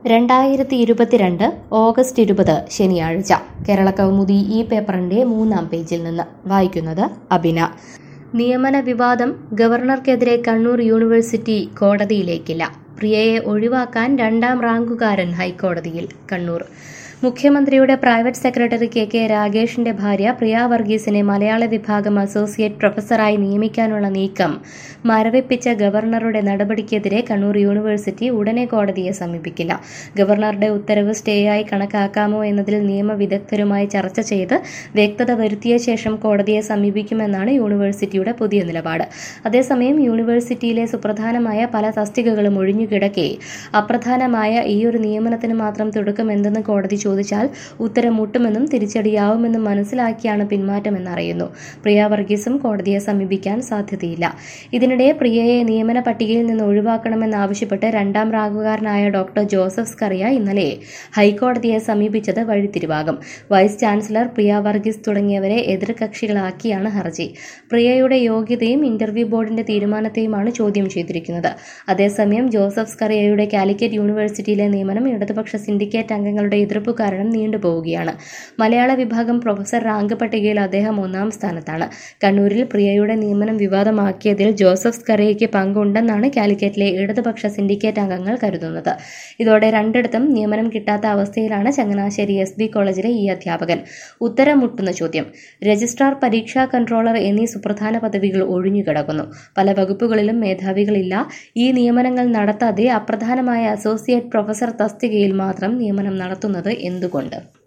രണ്ടായിരത്തി ഇരുപത്തിരണ്ട് ഓഗസ്റ്റ് ഇരുപത് ശനിയാഴ്ച കേരള കൗമുദി ഈ പേപ്പറിന്റെ മൂന്നാം പേജിൽ നിന്ന് വായിക്കുന്നത് അബിന നിയമന വിവാദം ഗവർണർക്കെതിരെ കണ്ണൂർ യൂണിവേഴ്സിറ്റി കോടതിയിലേക്കില്ല പ്രിയയെ ഒഴിവാക്കാൻ രണ്ടാം റാങ്കുകാരൻ ഹൈക്കോടതിയിൽ കണ്ണൂർ മുഖ്യമന്ത്രിയുടെ പ്രൈവറ്റ് സെക്രട്ടറി കെ കെ രാഗേഷിന്റെ ഭാര്യ പ്രിയ വർഗീസിനെ മലയാള വിഭാഗം അസോസിയേറ്റ് പ്രൊഫസറായി നിയമിക്കാനുള്ള നീക്കം മരവിപ്പിച്ച ഗവർണറുടെ നടപടിക്കെതിരെ കണ്ണൂർ യൂണിവേഴ്സിറ്റി ഉടനെ കോടതിയെ സമീപിക്കില്ല ഗവർണറുടെ ഉത്തരവ് സ്റ്റേയായി കണക്കാക്കാമോ എന്നതിൽ നിയമവിദഗ്ധരുമായി ചർച്ച ചെയ്ത് വ്യക്തത വരുത്തിയ ശേഷം കോടതിയെ സമീപിക്കുമെന്നാണ് യൂണിവേഴ്സിറ്റിയുടെ പുതിയ നിലപാട് അതേസമയം യൂണിവേഴ്സിറ്റിയിലെ സുപ്രധാനമായ പല തസ്തികകളും ഒഴിഞ്ഞുകിടക്കെ അപ്രധാനമായ ഈ ഒരു നിയമനത്തിന് മാത്രം തുടക്കം എന്തെന്ന് കോടതി ചോദിച്ചാൽ ഉത്തരം മുട്ടുമെന്നും തിരിച്ചടിയാവുമെന്നും മനസ്സിലാക്കിയാണ് പിന്മാറ്റമെന്നറിയുന്നു പ്രിയ വർഗീസും കോടതിയെ സമീപിക്കാൻ സാധ്യതയില്ല ഇതിനിടെ പ്രിയയെ നിയമന പട്ടികയിൽ നിന്ന് ഒഴിവാക്കണമെന്നാവശ്യപ്പെട്ട് രണ്ടാം റാങ്കുകാരനായ ഡോക്ടർ ജോസഫ് സ്കറിയ ഇന്നലെ ഹൈക്കോടതിയെ സമീപിച്ചത് വഴിത്തിരിവാകും വൈസ് ചാൻസലർ പ്രിയ വർഗീസ് തുടങ്ങിയവരെ എതിർകക്ഷികളാക്കിയാണ് ഹർജി പ്രിയയുടെ യോഗ്യതയും ഇന്റർവ്യൂ ബോർഡിന്റെ തീരുമാനത്തെയുമാണ് ചോദ്യം ചെയ്തിരിക്കുന്നത് അതേസമയം ജോസഫ് സ്കറിയയുടെ കാലിക്കറ്റ് യൂണിവേഴ്സിറ്റിയിലെ നിയമനം ഇടതുപക്ഷ സിൻഡിക്കേറ്റ് അംഗങ്ങളുടെ എതിർപ്പ് കാരണം നീണ്ടുപോവുകയാണ് മലയാള വിഭാഗം പ്രൊഫസർ റാങ്ക് പട്ടികയിൽ അദ്ദേഹം ഒന്നാം സ്ഥാനത്താണ് കണ്ണൂരിൽ പ്രിയയുടെ നിയമനം വിവാദമാക്കിയതിൽ ജോസഫ് സ്കറിയയ്ക്ക് പങ്കുണ്ടെന്നാണ് കാലിക്കറ്റിലെ ഇടതുപക്ഷ സിൻഡിക്കേറ്റ് അംഗങ്ങൾ കരുതുന്നത് ഇതോടെ രണ്ടിടത്തും നിയമനം കിട്ടാത്ത അവസ്ഥയിലാണ് ചങ്ങനാശ്ശേരി എസ് ബി കോളേജിലെ ഈ അധ്യാപകൻ ഉത്തരം മുട്ടുന്ന ചോദ്യം രജിസ്ട്രാർ പരീക്ഷാ കൺട്രോളർ എന്നീ സുപ്രധാന പദവികൾ ഒഴിഞ്ഞുകിടക്കുന്നു പല വകുപ്പുകളിലും മേധാവികളില്ല ഈ നിയമനങ്ങൾ നടത്താതെ അപ്രധാനമായ അസോസിയേറ്റ് പ്രൊഫസർ തസ്തികയിൽ മാത്രം നിയമനം നടത്തുന്നത് എന്തുകൊണ്ട്